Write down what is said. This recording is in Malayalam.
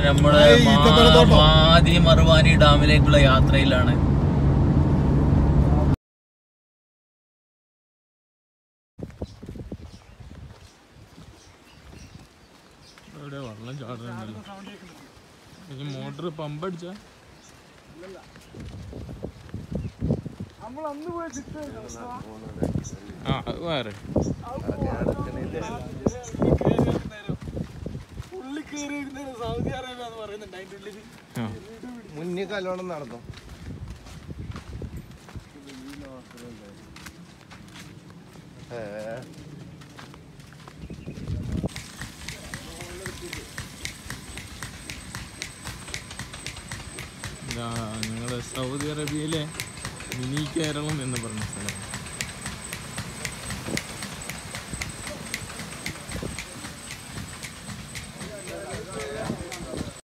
നമ്മള് മാ- മാതി മറുവാനി ഡാമിലേക്കുള്ള യാത്രയിലാണ് ഇവിടെ വെള്ളം ചാടുന്നുണ്ടല്ലോ ഇനി മോട്ടർ പമ്പ് അടിച്ചാ ആ അത് വേറെ ആ മുന്നിൽ കല്യാണം നടന്നു ഇതാ ഞങ്ങള് സൗദി അറേബ്യയിലെ മിനി കേരളം എന്ന് പറഞ്ഞ സ്ഥലം